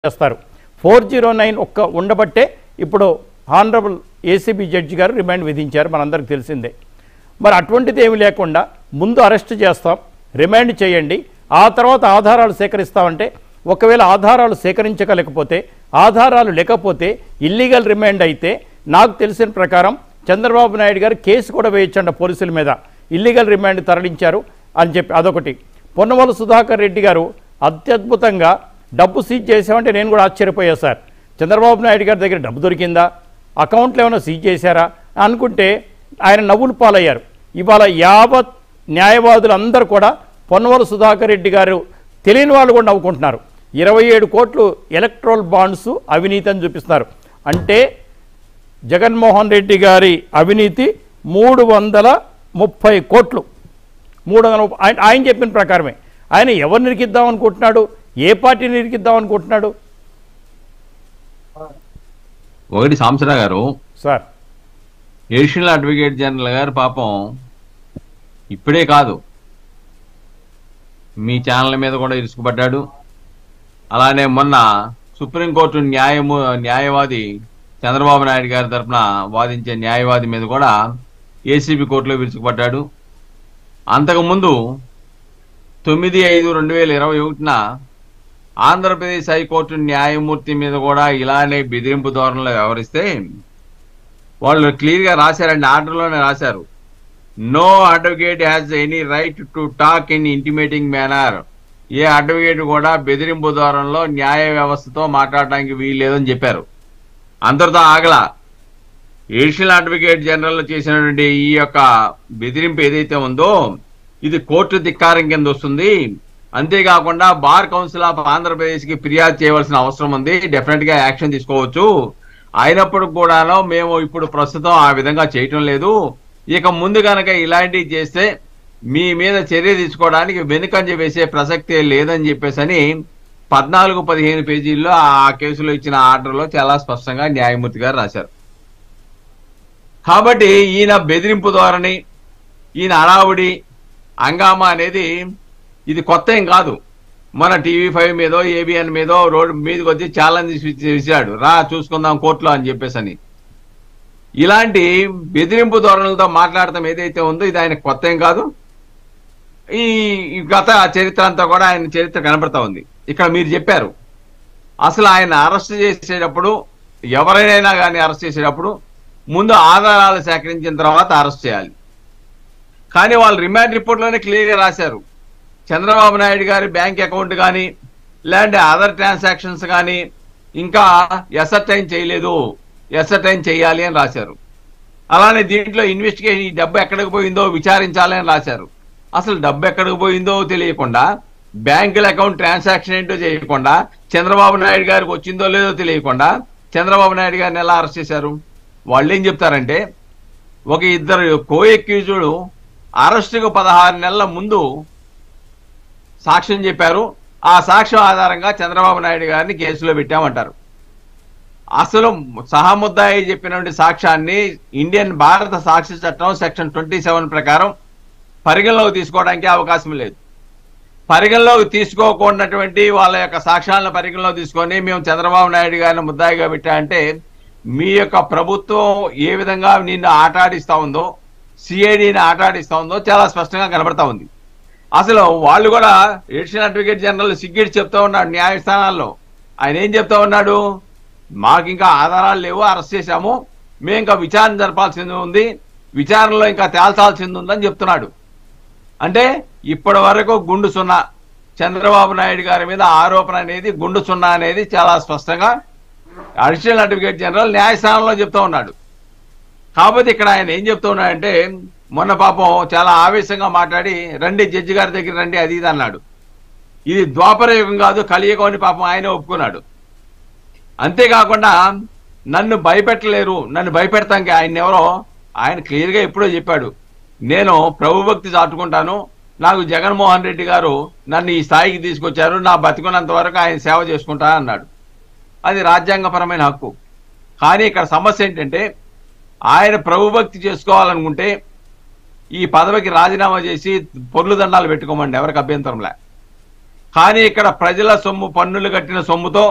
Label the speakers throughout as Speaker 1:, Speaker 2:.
Speaker 1: చేస్తారు four zero nine ఒక్క ఉండబట్టే ఇప్పుడు హానరబుల్ ఏసీబీ జడ్జి గారు రిమాండ్ విధించారు మనందరికి తెలిసిందే మరి అటువంటిది ఏమి లేకుండా ముందు అరెస్ట్ చేస్తాం రిమాండ్ చేయండి ఆ తర్వాత ఆధారాలు సేకరిస్తామంటే ఒకవేళ ఆధారాలు సేకరించగలేకపోతే ఆధారాలు లేకపోతే ఇల్లీగల్ రిమాండ్ అయితే నాకు తెలిసిన ప్రకారం చంద్రబాబు నాయుడు గారు కేసు కూడా వేయొచ్చండ పోలీసుల మీద ఇల్లీగల్ రిమాండ్ తరలించారు అని చెప్పి అదొకటి పొన్నవల సుధాకర్ రెడ్డి గారు అత్యద్భుతంగా డబ్బు సీజ్ చేసామంటే నేను కూడా ఆశ్చర్యపోయా సార్ చంద్రబాబు నాయుడు గారి దగ్గర డబ్బు దొరికిందా అకౌంట్లో ఏమైనా సీజ్ చేశారా అనుకుంటే ఆయన నవ్వులు పాలయ్యారు ఇవాళ యావత్ న్యాయవాదులు అందరూ కూడా పొన్నవల సుధాకర్ రెడ్డి గారు తెలియని వాళ్ళు కూడా నవ్వుకుంటున్నారు ఇరవై ఏడు కోట్లు ఎలక్ట్రోల్ బాండ్స్ అవినీతి అని చూపిస్తున్నారు అంటే జగన్మోహన్ రెడ్డి గారి అవినీతి మూడు వందల ముప్పై కోట్లు మూడు వందల ముప్పై- ఆయన ఆయన చెప్పిన ప్రకారమే ఆయన ఎవరిని నిరికిద్దాం అనుకుంటున్నాడు ఏ పార్టీని నిరికిద్దాం అనుకుంటున్నాడు
Speaker 2: ఒకటి సాంసరా గారు
Speaker 1: సార్
Speaker 2: ఎడిషనల్ అడ్వకేట్ జనరల్ గారు పాపం ఇప్పుడే కాదు మీ ఛానల్ మీద కూడా ఇరుసుకుపడ్డాడు అలానే మొన్న సుప్రీంకోర్టు న్యాయము న్యాయవాది చంద్రబాబు నాయుడు గారి తరఫున వాదించే న్యాయవాది మీద కూడా ఏసీబీ కోర్టులో విరుచుకుపడ్డాడు అంతకుముందు తొమ్మిది ఐదు రెండు వేల ఇరవై ఒకటిన ఆంధ్రప్రదేశ్ హైకోర్టు న్యాయమూర్తి మీద కూడా ఇలానే బెదిరింపు ధోరణిలో వ్యవహరిస్తే వాళ్ళు క్లియర్ గా రాశారండి ఆర్డర్లోనే రాశారు no advocate has any right to talk in intimidating manner a advocate కూడా బెదిరింపు ధోరణిలో న్యాయ వ్యవస్థతో మాట్లాడడానికి వీల్లేదని చెప్పారు అందరితో ఆగల ఎడిషనల్ అడ్వకేట్ జనరల్ చేసినటువంటి ఈ యొక్క బెదిరింపు ఏదైతే ఉందో ఇది కోర్టు ధిక్కారం కింద వస్తుంది అంతేకాకుండా బార్ కౌన్సిల్ ఆఫ్ ఆంధ్రప్రదేశ్ కి ఫిర్యాదు చేయవలసిన అవసరం ఉంది డెఫినెట్ గా యాక్షన్ తీసుకోవచ్చు అయినప్పుడు కూడాను మేము ఇప్పుడు ప్రస్తుతం ఆ విధంగా చేయటం లేదు ఇక ముందు కనుక ఇలాంటివి చేస్తే మీ మీద చర్య తీసుకోవడానికి వెనుకంజ వేసే ప్రసక్తే లేదని చెప్పేసి అని పద్నాలుగు పదిహేను పేజీల్లో ఆ కేసులో ఇచ్చిన ఆర్డర్లో చాలా స్పష్టంగా న్యాయమూర్తి గారు రాశారు కాబట్టి ఈయన బెదిరింపు ధోరణి ఈయన అడావుడి హంగామా అనేది ఇది కొత్త ఏం కాదు మన టీవీ ఫైవ్ మీదో ఏబిఎన్ మీదో రోడ్డు మీదకి వచ్చి ఛాలెంజ్ విసిరాడు రా చూసుకుందాం కోర్టులో అని చెప్పేసి అని ఇలాంటి బెదిరింపు ధోరణులతో మాట్లాడటం ఏదైతే ఉందో ఇది ఆయన కొత్త ఏం కాదు ఈ ఈ గత చరిత్ర అంతా కూడా ఆయన చరిత్ర కనబడతా ఉంది ఇక్కడ మీరు చెప్పారు అసలు ఆయన అరెస్ట్ చేసేటప్పుడు ఎవరైనా కానీ అరెస్ట్ చేసేటప్పుడు ముందు ఆధారాలు సేకరించిన తర్వాత అరెస్ట్ చేయాలి కానీ వాళ్ళు రిమాండ్ రిపోర్ట్లోనే క్లియర్గా రాశారు చంద్రబాబు నాయుడు గారి బ్యాంక్ అకౌంట్ కానీ లేదంటే అదర్ ట్రాన్సాక్షన్స్ కానీ ఇంకా ఎసర్టైన్ చేయలేదు ఎసర్టైన్ చేయాలి అని రాశారు అలానే దీంట్లో ఇన్వెస్టిగేషన్ ఈ డబ్బు ఎక్కడికి పోయిందో విచారించాలి అని రాశారు అసలు డబ్బు ఎక్కడికి పోయిందో తెలియకుండా బ్యాంకుల అకౌంట్ ట్రాన్సాక్షన్ ఏంటో చేయకుండా చంద్రబాబు నాయుడు గారికి వచ్చిందో లేదో తెలియకుండా చంద్రబాబు నాయుడు గారిని ఎలా అరెస్ట్ చేశారు వాళ్ళు ఏం చెప్తారంటే ఒక ఇద్దరు కో ఎక్యూజుడు అరెస్టుకు పదహారు నెలల ముందు సాక్ష్యం చెప్పారు ఆ సాక్ష్యం ఆధారంగా చంద్రబాబు నాయుడు గారిని కేసులో పెట్టామంటారు అసలు సహముద్దాయి చెప్పినటువంటి సాక్ష్యాన్ని ఇండియన్ భారత సాక్షి చట్టం సెక్షన్ ట్వంటీ సెవెన్ ప్రకారం పరిగణలోకి తీసుకోవడానికి అవకాశం లేదు పరిగణలోకి తీసుకోకుండాటువంటి వాళ్ళ యొక్క సాక్ష్యాలను పరిగణలోకి తీసుకొని మేము చంద్రబాబు నాయుడు గారిని ముద్దాయిగా పెట్టామంటే మీ యొక్క ప్రభుత్వం ఏ విధంగా నిన్ను ఆటాడిస్తా ఉందో సిఐడిని ఆటాడిస్తా ఉందో చాలా స్పష్టంగా కనబడతా ఉంది అసలు వాళ్ళు కూడా ఎడిషనల్ అడ్వకేట్ జనరల్ సిగ్గిడి చెప్తా ఉన్నాడు న్యాయస్థానాల్లో ఆయన ఏం చెప్తా ఉన్నాడు మాకు ఇంకా ఆధారాలు లేవు అరెస్ట్ చేశాము మేము ఇంకా విచారణ జరపాల్సింది ఉంది విచారణలో ఇంకా తేల్చాల్సింది ఉందని చెప్తున్నాడు అంటే ఇప్పటి వరకు గుండు సున్నా చంద్రబాబు నాయుడు గారి మీద ఆరోపణ అనేది గుండు సున్నా అనేది చాలా స్పష్టంగా అడిషనల్ అడ్వకేట్ జనరల్ న్యాయస్థానంలో చెప్తా ఉన్నాడు కాకపోతే ఇక్కడ ఆయన ఏం చెప్తా ఉన్నాడంటే మొన్న పాపం చాలా ఆవేశంగా మాట్లాడి రండి జడ్జి గారి దగ్గర రండి అది ఇది అన్నాడు ఇది ద్వాపర యుగం కాదు కలియుగం అని పాపం ఆయన ఒప్పుకున్నాడు అంతేకాకుండా నన్ను భయపెట్టలేరు నన్ను భయపెడతానికి ఆయన ఎవరో ఆయన క్లియర్గా ఎప్పుడో చెప్పాడు నేను ప్రభుభక్తి చాటుకుంటాను నాకు జగన్మోహన్ రెడ్డి గారు నన్ను ఈ స్థాయికి తీసుకొచ్చారు నా బతికున్నంత వరకు ఆయన సేవ చేసుకుంటా అన్నాడు అది రాజ్యాంగపరమైన హక్కు కానీ ఇక్కడ సమస్య ఏంటంటే ఆయన ప్రభుభక్తి చేసుకోవాలనుకుంటే ఈ పదవికి రాజీనామా చేసి పొర్లు దండాలు పెట్టుకోమండి ఎవరికి అభ్యంతరంలే కానీ ఇక్కడ ప్రజల సొమ్ము పన్నులు కట్టిన సొమ్ముతో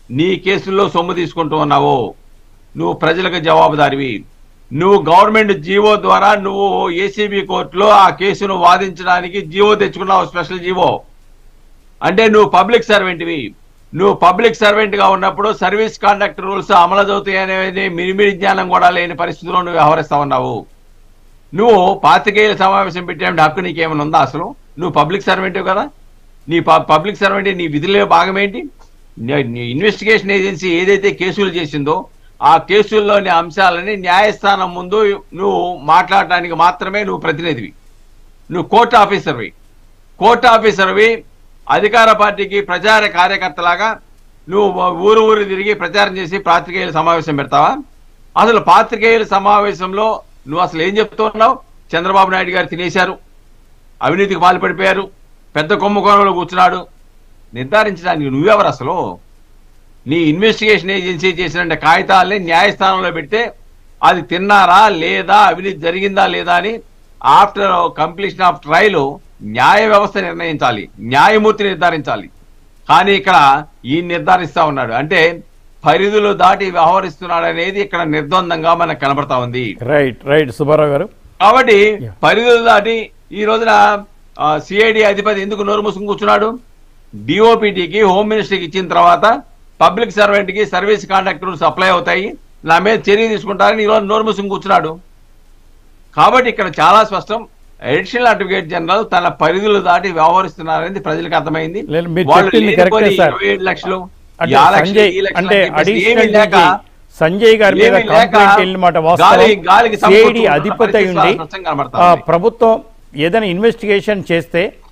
Speaker 2: నీ కేసుల్లో సొమ్ము తీసుకుంటూ ఉన్నావో నువ్వు ప్రజలకు జవాబుదారివి నువ్వు గవర్నమెంట్ జీవో ద్వారా నువ్వు ఏసీబీ కోర్టులో ఆ కేసును వాదించడానికి జీవో తెచ్చుకున్నావు స్పెషల్ జీవో అంటే నువ్వు పబ్లిక్ సర్వెంట్వి నువ్వు పబ్లిక్ సర్వెంట్ గా ఉన్నప్పుడు సర్వీస్ కాండక్ట్ రూల్స్ అమలు అవుతాయి అనేది మినిమిడి జ్ఞానం కూడా లేని పరిస్థితిలో నువ్వు వ్యవహరిస్తా ఉన్నావు నువ్వు పాత్రికేయుల సమావేశం పెట్టే హక్కు నీకేమైనా ఉందా అసలు నువ్వు పబ్లిక్ సర్వెంట్ కదా నీ పబ్లిక్ సర్వెంట్ నీ విధుల భాగం ఏంటి నీ- నీ ఇన్వెస్టిగేషన్ ఏజెన్సీ ఏదైతే కేసులు చేసిందో ఆ కేసుల్లోని అంశాలని న్యాయస్థానం ముందు నువ్వు మాట్లాడటానికి మాత్రమే నువ్వు ప్రతినిధివి నువ్వు కోర్టు ఆఫీసర్వి కోర్టు ఆఫీసర్వి అధికార పార్టీకి ప్రచార కార్యకర్తలాగా నువ్వు ఊరు ఊరు తిరిగి ప్రచారం చేసి పాత్రికేయుల సమావేశం పెడతావా అసలు పాత్రికేయుల సమావేశంలో నువ్వు అసలు ఏం చెప్తున్నావు చంద్రబాబు నాయుడు గారు తినేశారు అవినీతికి పాల్పడిపోయారు పెద్ద కుంభకోణంలో కూర్చున్నాడు నిర్ధారించడానికి నువ్వెవరు అసలు నీ ఇన్వెస్టిగేషన్ ఏజెన్సీ చేసిన కాగితాలని న్యాయస్థానంలో పెడితే అది తిన్నారా లేదా అవినీతి జరిగిందా లేదా అని ఆఫ్టర్ కంప్లీషన్ ఆఫ్ ట్రయల్ న్యాయ వ్యవస్థ నిర్ణయించాలి న్యాయమూర్తి నిర్ధారించాలి కానీ ఇక్కడ ఈ నిర్ధారిస్తా ఉన్నాడు అంటే పరిధులు దాటి వ్యవహరిస్తున్నాడు అనేది ఇక్కడ నిర్ద్వందంగా మనకు కనబడతా ఉంది
Speaker 1: రైట్ రైట్ సుబ్బారావు గారు
Speaker 2: కాబట్టి
Speaker 1: Yeah.
Speaker 2: పరిధులు దాటి ఈ రోజున సిఐడి అధిపతి ఎందుకు నోరు మూసుకుని కూర్చున్నాడు డిఓపిటికి హోమ్ మినిస్టర్కి ఇచ్చిన తర్వాత పబ్లిక్ సర్వెంట్ కి సర్వీస్ కాంట్రాక్ట్ రూల్స్ అప్లై అవుతాయి నా మీద చర్య తీసుకుంటారని ఈ రోజు నోరు మూసుకుని కూర్చున్నాడు కాబట్టి ఇక్కడ చాలా స్పష్టం అడిషనల్ అడ్వకేట్ జనరల్ తన పరిధులు దాటి వ్యవహరిస్తున్నారనేది ప్రజలకు అర్థమైంది
Speaker 1: లేదు, మీరు
Speaker 2: వాళ్ళు
Speaker 1: చెప్పింది
Speaker 2: లేనిపోని
Speaker 1: కరెక్టే సార్.
Speaker 2: ఇరవై ఏడు లక్షలు
Speaker 1: అంటే
Speaker 2: యా లక్షలు,
Speaker 1: సంజయ్
Speaker 2: ఈ లక్షలు
Speaker 1: అంటే
Speaker 2: అని చెప్పేసి ఏమీ
Speaker 1: అడిషనల్
Speaker 2: లేక
Speaker 1: సంజయ్ గారి మీద
Speaker 2: ఏమీ లేక
Speaker 1: కంప్లైంట్ వెళ్ళిన మాట
Speaker 2: గాలి-
Speaker 1: వాస్తవం
Speaker 2: గాలికి
Speaker 1: సిఐడి
Speaker 2: సంపూర్ణ
Speaker 1: అధిపతి అయి
Speaker 2: పరిస్థితి
Speaker 1: ఉండి
Speaker 2: స్పష్టంగా కనబడతా
Speaker 1: ఆ,
Speaker 2: ఉంది.
Speaker 1: ప్రభుత్వం ఏదైనా ఇన్వెస్టిగేషన్ చేస్తే